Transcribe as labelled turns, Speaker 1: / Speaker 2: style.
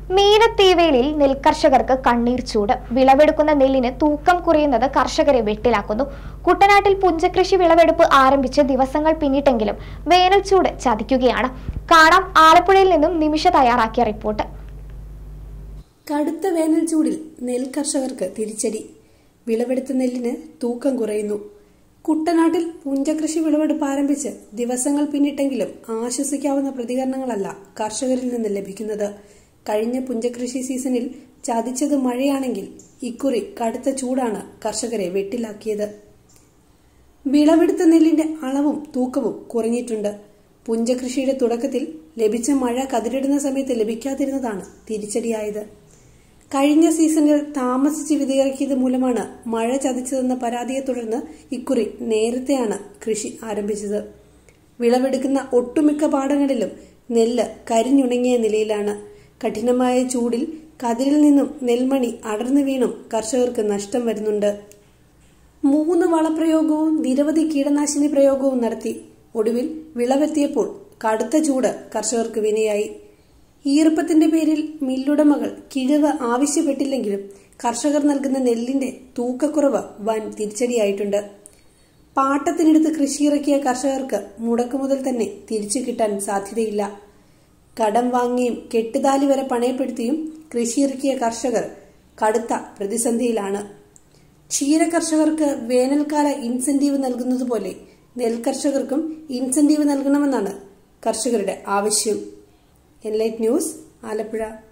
Speaker 1: മീനത്തീവേലിയിൽ നെൽകർഷകർക്ക് കണ്ണീർ ചൂട് വിളവെടുക്കുന്ന നെല്ലിന് തൂക്കം കുറയുന്നത് കർഷകരെ വെട്ടിലാക്കുന്നു കുട്ടനാട്ടിൽ പുഞ്ചകൃഷി വിളവെടുപ്പ് ആരംഭിച്ച് ദിവസങ്ങൾ പിന്നിട്ടെങ്കിലും വേനൽ ചൂട് ചതിക്കുകയാണ് കാണാം ആലപ്പുഴയിൽ നിന്നും നിമിഷ തയ്യാറാക്കിയ റിപ്പോർട്ട്
Speaker 2: കടുത്ത വേനൽ ചൂടിൽ നെൽ കർഷകർക്ക് തിരിച്ചടി വിളവെടുത്ത നെല്ലിന് തൂക്കം കുറയുന്നു കുട്ടനാട്ടിൽ പുഞ്ചകൃഷി വിളവെടുപ്പ് ആരംഭിച്ച് ദിവസങ്ങൾ പിന്നിട്ടെങ്കിലും ആശ്വസിക്കാവുന്ന പ്രതികരണങ്ങളല്ല കർഷകരിൽ നിന്ന് ലഭിക്കുന്നത് കഴിഞ്ഞ പുഞ്ചകൃഷി സീസണിൽ ചതിച്ചത് മഴയാണെങ്കിൽ ഇക്കുറി കടുത്ത ചൂടാണ് കർഷകരെ വെട്ടിലാക്കിയത് വിളവെടുത്ത നെല്ലിന്റെ അളവും തൂക്കവും കുറഞ്ഞിട്ടുണ്ട് പുഞ്ചകൃഷിയുടെ തുടക്കത്തിൽ ലഭിച്ച മഴ കതിരിടുന്ന സമയത്ത് ലഭിക്കാതിരുന്നതാണ് തിരിച്ചടിയായത് കഴിഞ്ഞ സീസണിൽ താമസിച്ച് വിതയിറക്കിയത് മൂലമാണ് മഴ ചതിച്ചതെന്ന പരാതിയെ തുടർന്ന് ഇക്കുറി നേരത്തെയാണ് കൃഷി ആരംഭിച്ചത് വിളവെടുക്കുന്ന ഒട്ടുമിക്ക പാടങ്ങളിലും നെല്ല് കരിഞ്ഞുണങ്ങിയ നിലയിലാണ് കഠിനമായ ചൂടിൽ കതിരിൽ നിന്നും നെൽമണി അടർന്നു വീണും കർഷകർക്ക് നഷ്ടം വരുന്നുണ്ട് മൂന്ന് വളപ്രയോഗവും നിരവധി കീടനാശിനി പ്രയോഗവും നടത്തി ഒടുവിൽ വിളവെത്തിയപ്പോൾ കടുത്ത ചൂട് കർഷകർക്ക് വിനയായി ഈർപ്പത്തിന്റെ പേരിൽ മില്ലുടമകൾ കിഴിവ് ആവശ്യപ്പെട്ടില്ലെങ്കിലും കർഷകർ നൽകുന്ന നെല്ലിന്റെ തൂക്കക്കുറവ് വൻ തിരിച്ചടിയായിട്ടുണ്ട് പാട്ടത്തിനെടുത്ത് കൃഷിയിറക്കിയ കർഷകർക്ക് മുടക്കുമുതൽ തന്നെ തിരിച്ചു കിട്ടാൻ സാധ്യതയില്ല കടം വാങ്ങിയും കെട്ടുതാലി വരെ പണയപ്പെടുത്തിയും കൃഷിയിറക്കിയ കർഷകർ കടുത്ത പ്രതിസന്ധിയിലാണ് ക്ഷീര കർഷകർക്ക് വേനൽക്കാല ഇൻസെന്റീവ് നൽകുന്നതുപോലെ നെൽകർഷകർക്കും ഇൻസെന്റീവ് നൽകണമെന്നാണ് കർഷകരുടെ ആവശ്യം എൻലൈറ്റ് ന്യൂസ് ആലപ്പുഴ